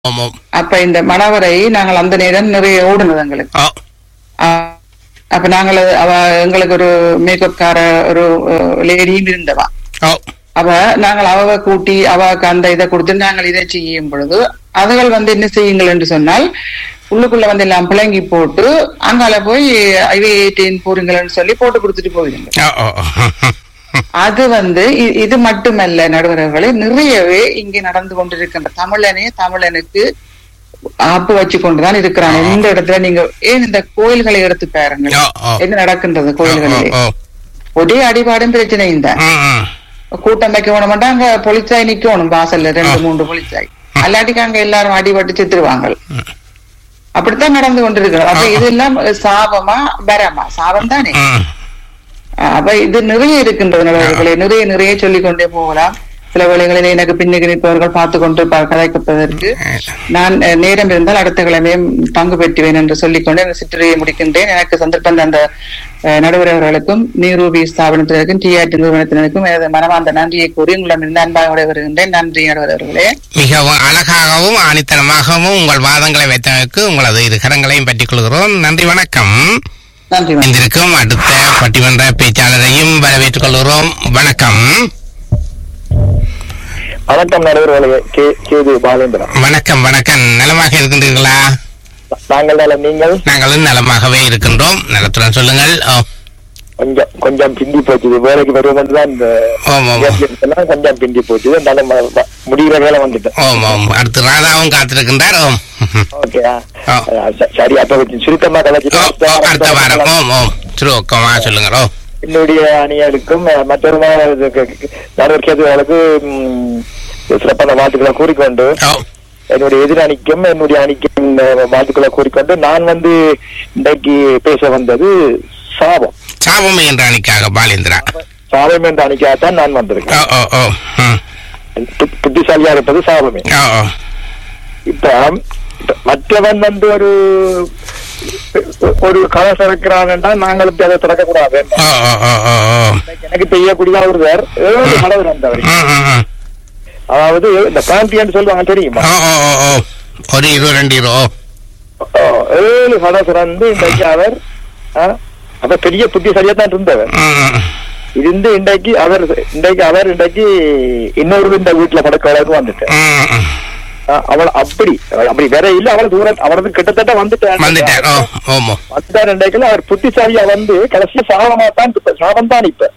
ஆமாம் அப்ப இந்த மணவரை நாங்கள் அந்த நேரம் நிறைய ஓடுனது எங்களுக்கு ஆ ஆ, அப்ப நாங்கள் அது- அவ எங்களுக்கு ஒரு மேக்கப் கார ஒரு லேடியும் இருந்தவா ஆ அவ நாங்கள் அவ கூட்டி அவக்கு அந்த இதை கொடுத்து நாங்கள் இதை செய்யும் பொழுது அதுகள் வந்து என்ன செய்யுங்கள் என்று சொன்னால் உள்ளுக்குள்ள வந்து எல்லாம் பிளங்கி போட்டு அங்கால போய் ஐவே எயிட்டீன் போறீங்கள்னு சொல்லி போட்டு கொடுத்துட்டு போயிருங்க ஆ, ஆ, ஆ. அது வந்து இ- இது மட்டுமல்ல நடுவர்களே நிறையவே இங்கே நடந்து கொண்டிருக்கின்ற தமிழனே தமிழனுக்கு ஆப்பு வச்சு கொண்டுதான் இருக்கிறான் இந்த இடத்துல நீங்க ஏன் இந்த கோயில்களை எடுத்து பாருங்கள் ஆ, ஆ. என்ன நடக்கின்றது ஆ, கோயில்களிலே ஆ, ஒரே அடிபாடும் பிரச்சனை இந்த ஆ. ம், ம். கூட்டம் வைக்க வேணும்னா அங்க பொலிச்சாய் நிக்கணும் வாசல்ல ரெண்டு மூன்று பொலிச்சாய் அல்லாட்டிக்கு அங்க எல்லாரும் அடிபட்டு செத்துருவாங்க அப்படித்தான் நடந்து கொண்டிருக்கிறது அப்ப இதெல்லாம் சாபமா வரமா சாபம் தானே ம். அப்ப இது நிறைய இருக்கின்றது நடவடிக்கைகளே நிறைய நிறைய சொல்லிக் கொண்டே போகலாம் சில வேளைகளில் எனக்கு பின்னுக்கு நிற்பவர்கள் பார்த்து கொண்டு ப- கதைப்பதற்கு நான் அஹ், நேரம் இருந்தால் அடுத்த கிழமையும் பங்கு பெற்றுவேன் என்று சொல்லிக்கொண்டு இந்த சிற்றுரையை முடிக்கின்றேன் எனக்கு சந்தர்ப்பம் தந்த அஹ், நடுவரவர்களுக்கும் நீரூபி ஸ்தாபனத்தினருக்கும் டிஆர்டி நிறுவனத்தினருக்கும் எனது மனமார்ந்த நன்றியை கூறி உங்களிடமிருந்து அன்பாக விடைபெறுகின்றேன் நன்றி நடுவரவர்களே மிகவும் அழகாகவும் ஆணித்தனமாகவும் உங்கள் வாதங்களை வைத்ததற்கு உங்களது இரு கரங்களையும் பற்றிக் கொள்கிறோம் நன்றி வணக்கம் நன்றி வணக்கம். இந்திருக்கும் அடுத்த பட்டிமன்ற பேச்சாளரையும் வரவேற்றுக் கொள்கிறோம் வணக்கம் வணக்கம் நடுவர்களே கே கேது பாலேந்திரன் வணக்கம் வணக்கம் நலமாக இருக்கின்றீர்களா நாங்கள் நலம் நீங்கள் நாங்களும் நலமாகவே இருக்கின்றோம் நலத்துடன் சொல்லுங்கள் ஓ, கொஞ்சம் கொஞ்சம் பிந்தி போச்சுது வேலைக்கு வருவது தான் இந்த ஓம் ஓம் எல்லாம் கொஞ்சம் பிந்தி போச்சுது நல்ல ம- வ- முடிகிற வேலை வந்துட்டேன் ஓம் ஓம் அடுத்து ராதாவும் காத்திருக்கின்றார் ஓம் ஓகே ஆ. சரி அப்ப கொஞ்சம் சுருக்கமா ஓ, ஓ, அடுத்த வாரம் கலைச்சு ஓம் ஓம் சுருக்கமா சொல்லுங்கள் ஓ என்னுடைய அணியலுக்கும் அஹ், மற்றொரு நடுவர் கேதுகளுக்கு சிறப்பான வாழ்த்துக்களை கூறிக்கொண்டு ஓ என்னுடைய எதிர் அணிக்கும் என்னுடைய அணிக்கும் அஹ், வாழ்த்துக்களை கூறிக்கொண்டு நான் வந்து இன்றைக்கு பேச வந்தது சாபம் சாபம் என்ற அணிக்காக பாலேந்திரா சாபம் என்ற அணிக்காகத்தான் நான் ஓ வந்திருக்கேன் ஓ ஓ ம். புத்- புத்திசாலியா இருப்பது சாபமே ஓ ஓ இப்ப இப்ப மற்றவன் வந்து ஒரு ஒரு கதை திறக்கிறான் என்றால் நாங்கள் இப்ப அதை திறக்கக்கூடாது ஓ ஓ ஓ ஓ ஓ எனக்கு பெய்யக்கூடிய ஒருவர் ஏழு மலர் வந்தவர் ம், ம், ம். அதாவது இந்த பிராந்தியன்னு சொல்லுவாங்க தெரியுமா ஓ ஓ ஓ ஓ ஒரு இரு ரெண்டு இரு ஓ ஓ, ஏழு கதை திறந்து இன்றைக்கு அவர் ஆ, அவர் பெரிய புத்திசாலியா தான் இருந்தவர் ம், ம். இருந்து இன்றைக்கு அவர் இன்றைக்கு அவர் இன்றைக்கு இன்னொரு இந்த வீட்டுல படுக்க அளவுக்கு வந்துட்டார் ம், ம். ஆ, அவள் அப்படி அவள் அப்படி வேற இல்ல அவள் தூரம் அவரது கிட்டத்தட்ட வந்துட்டார் வந்துட்டார் ஓ ஓமோ வந்தார் இன்றைக்கு அவர் புத்திசாலியா வந்து கடைசி சாபமா தான் இப்ப சாபம் தான் இப்ப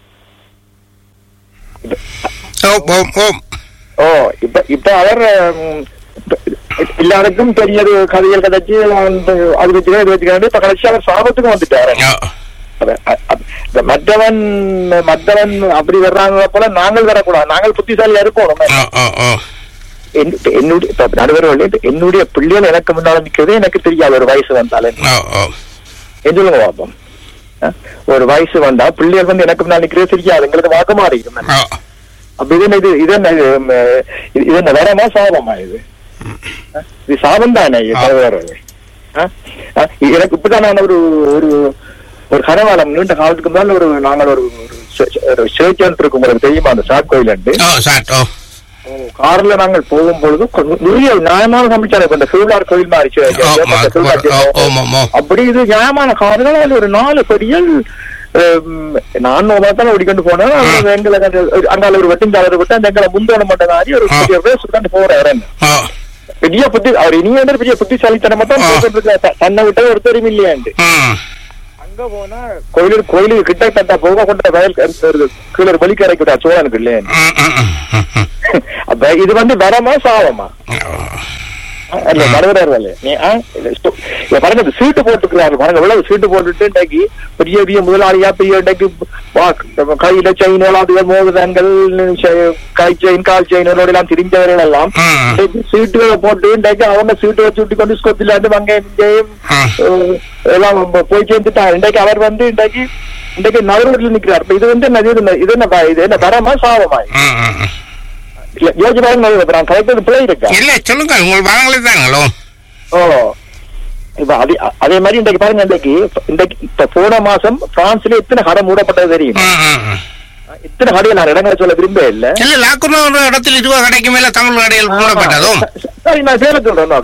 ஓ ஓம் ஓம் ஓ இப்ப இப்ப அவர் ம், இப்ப எல்லாருக்கும் பெரிய ஒரு கதைகள் கதைச்சு அந்த அது வச்சுக்கிறேன் இது வச்சுக்கிறேன் இப்ப கடைசி அவர் சாபத்துக்கு வந்துட்டாரு ஓ அத- அ- அ- இந்த மற்றவன் மற்றவன் அப்படி வர்றாங்க போல நாங்கள் வரக்கூடாது நாங்கள் புத்திசாலியா இருக்கணும் ஓ ஓ ஓ என்- இப்ப என்னுடைய இப்ப நடுவர் இப்ப என்னுடைய பிள்ளைகள் எனக்கு முன்னால நிக்கிறது எனக்கு தெரியாது ஒரு வயசு வந்தாலும் ஓ ஓ என்ன சொல்லுங்க பாப்போம் ஆ? ஒரு வயசு வந்தா பிள்ளைகள் வந்து எனக்கு முன்னால நிக்கிறது தெரியாது எங்களுக்கு வாக்கு மாறி ஓ அப்ப இது என்ன இது இது என்ன இது, ம், இது இது என்ன வேறமா சாபமா இது ஆ? இது சாபம் தானே இது ஆ. வேற எனக்கு இப்பதான் நான் ஒரு ஒரு ஒரு கனவாலம் நீண்ட காலத்துக்கு முன்னால் ஒரு நாங்கள் ஒரு ஒரு சே- ஒரு சேர்ச்சன் இருக்கு உங்களுக்கு தெரியுமா அந்த சாட் கோயில் ஓ சாட் ஓ கார்ல நாங்கள் போகும் பொழுது கொஞ்சம் நிறைய நியாயமான சமைச்சாரு இப்ப இந்த சிவலார் கோயில் மாதிரி சே- ஓ மா- இந்த சிவலார் ஓ ஓ ஓ ஓ அப்படி இது நியாயமான காரணம் அதுல ஒரு நாலு படிகள் ஹம், நான் பார்த்தாலும் ஓடிக்கொண்டு போனேன் அவங்க எங்களை கண்டு- ஒரு- அங்கால ஒரு வெட்டிங்காலர் விட்டு அந்த எங்களை முந்தோண மாட்டேன் ஆடி ஒரு ஆ. பெரிய பேர் சுட்டாண்டு போறாரு ஓ பெரிய புத்தி அவர் இனி வந்து பெரிய புத்திசாலித்தனமா தான் ஆ. பேசிட்டு இருக்காரு. த- தன்னை விட்டு ஒரு தெரியும் இல்லையாண்டு ம் அங்க போனா கோயிலுக்கு கோயிலுக்கு கிட்ட தட்ட போக கொண்ட வயல் ஒரு கீழே வெளிக்கரைக்கு விட்டா சோழனுக்கு இல்லையா ம், ம், ம், ம், ம். அப்ப இது வந்து வரமா சாவமா ஓ. இல்ல நடுவரே நீ ஆ, இல்ல, ஸ்டோ- இல்ல, பாருங்க இந்த சீட்டு போட்டுக்கிறாரு பாருங்க எவ்வளவு சீட்டு போட்டுட்டு இன்றைக்கு பெரிய பெரிய முதலாளியா பெரிய இன்றைக்கு வா, நம்ம கையில செயின் அது மோதிரங்கள் செ- கை செயின் கால் செயின் எல்லாம் திரிஞ்சவர்கள் எல்லாம் ம். இன்றைக்கு சீட்டுகளை போட்டு இன்றைக்கு அவங்க சீட்டு வச்சு விட்டு கொண்டு ஸ்கொத்தில் வந்து அங்கே இங்கேயும் ம். அஹ், எல்லாம் போய் சேர்ந்துட்டார் இன்றைக்கு அவர் வந்து இன்றைக்கு இன்றைக்கு நடுவரில் நிக்கிறார் இப்ப இது வந்து என்ன இது என்ன- இது என்ன ப- இது என்ன வரமா சாவமா ம், ம், ம். இல்ல, யோசிச்சு பாருங்க நடுவர், நான் கரெக்டா பிள்ளை இருக்கா இல்ல சொல்லுங்க உங்கள் வாதங்களை தாங்களோ ஓ இப்ப அதே அதே மாதிரி இன்றைக்கு பாருங்க இன்றைக்கு இன்றைக்கு இப்ப போன மாசம் பிரான்ஸ்ல எத்தனை கடை மூடப்பட்டது தெரியும் ம், ம், ம். இத்தனை கடையை நான் இடங்களை சொல்ல விரும்ப இல்ல இல்ல லாக்குன்னு ஒரு இடத்தில் இருபது கடைக்கு மேல தமிழ் கடைகள் மூடப்பட்டதும் சரி நான் சேலத்தில்